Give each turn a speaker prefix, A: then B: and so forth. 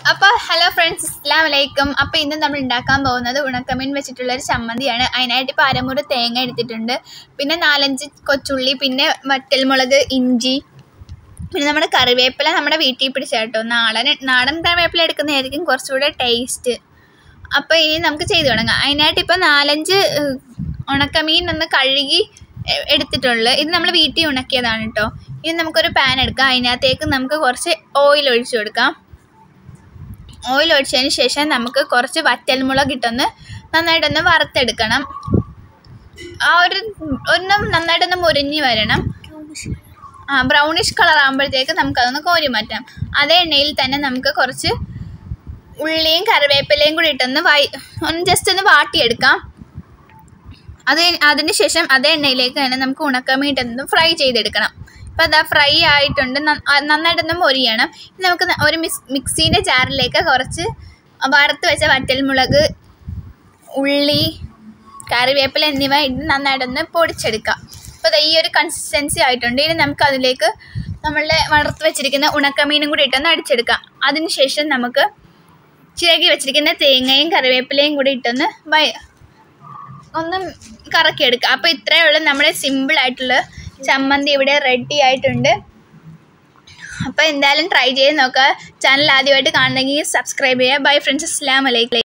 A: അപ്പോൾ hello friends അസ്സാം വലൈക്കും അപ്പോൾ ഇന്ന് നമ്മൾ ഉണ്ടാക്കാൻ പോകുന്നത് ഉണക്കമീൻ വെച്ചിട്ടുള്ള ഒരു ചമ്മന്തിയാണ് അതിനായിട്ട് ഇപ്പോൾ അരമുറി തേങ്ങ എടുത്തിട്ടുണ്ട് പിന്നെ നാലഞ്ച് കൊച്ചുള്ളി പിന്നെ വറ്റൽമുളക് ഇഞ്ചി പിന്നെ നമ്മുടെ കറിവേപ്പില നമ്മുടെ വീട്ടിൽ പിടിച്ച കേട്ടോ നാടൻ നാടൻ കറിവേപ്പില എടുക്കുന്നതായിരിക്കും കുറച്ചുകൂടെ ടേസ്റ്റ് അപ്പോൾ ഇനി നമുക്ക് ചെയ്ത് തുടങ്ങാം അതിനായിട്ട് ഇപ്പോൾ നാലഞ്ച് ഏഹ്, ഉണക്കമീൻ ഒന്ന് കഴുകി എ- എടുത്തിട്ടുള്ളു ഇത് നമ്മൾ വീട്ടിൽ ഉണക്കിയതാണ് കേട്ടോ ഇനി നമുക്കൊരു പാൻ എടുക്കാം അതിനകത്തേക്ക് നമുക്ക് കുറച്ച് ഓയിൽ ഒഴിച്ചു കൊടുക്കാം ഓയിൽ ഒഴിച്ചതിന് ശേഷം നമുക്ക് കുറച്ച് വറ്റൽമുളക് ഇട്ടൊന്ന് നന്നായിട്ടൊന്ന് വറുത്തെടുക്കണം ആ ഒരു ഒന്ന് നന്നായിട്ടൊന്ന് മുരിഞ്ഞ് വരണം ആ ബ്രൗണിഷ് കളർ ആകുമ്പോഴത്തേക്ക് നമുക്കതൊന്ന് കോരി മാറ്റാം അതേ എണ്ണയിൽ തന്നെ നമുക്ക് കുറച്ച് ഉള്ളിയും കറിവേപ്പിലയും കൂടി ഇട്ടൊന്ന് വൈ ഒന്ന് ജസ്റ്റ് ഒന്ന് വാട്ടിയെടുക്കാം അത് അതിന് ശേഷം അതേ എണ്ണയിലേക്ക് തന്നെ നമുക്ക് ഉണക്കമീട്ടൊന്ന് ഫ്രൈ ചെയ്തെടുക്കണം അപ്പോൾ അതാ ഫ്രൈ ആയിട്ടുണ്ട് നന്ന- ആ നന്നായിട്ടൊന്ന് മൊരിയണം ഇനി നമുക്ക് ന- ഒരു മിക്സ് മിക്സീൻ്റെ ജാറിലേക്ക് കുറച്ച് വറുത്ത് വെച്ച വറ്റൽമുളക് ഉള്ളി കറിവേപ്പില എന്നിവ ഇട്ട് നന്നായിട്ടൊന്ന് പൊടിച്ചെടുക്കാം അപ്പോൾ ഈ ഒരു കൺസിസ്റ്റൻസി ആയിട്ടുണ്ട് ഇനി നമുക്ക് അതിലേക്ക് നമ്മളുടെ വറുത്ത് വെച്ചിരിക്കുന്ന ഉണക്കമീനും കൂടി ഇട്ടൊന്ന് അടിച്ചെടുക്കാം അതിനുശേഷം നമുക്ക് ചിരകി വെച്ചിരിക്കുന്ന തേങ്ങയും കറിവേപ്പിലയും കൂടി ഇട്ടൊന്ന് വയ ഒന്ന് കറക്കിയെടുക്കുക അപ്പോൾ ഇത്രയേ ഉള്ളൂ നമ്മുടെ സിമ്പിൾ ആയിട്ടുള്ള ചമ്മന്തി ഇവിടെ റെഡി ആയിട്ടുണ്ട് അപ്പോൾ എന്തായാലും ട്രൈ ചെയ്ത് നോക്കുക ചാനൽ ആദ്യമായിട്ട് കാണണമെങ്കിൽ സബ്സ്ക്രൈബ് ചെയ്യുക ബൈ ഫ്രണ്ട്സ് അസ്സാം വലൈക്കും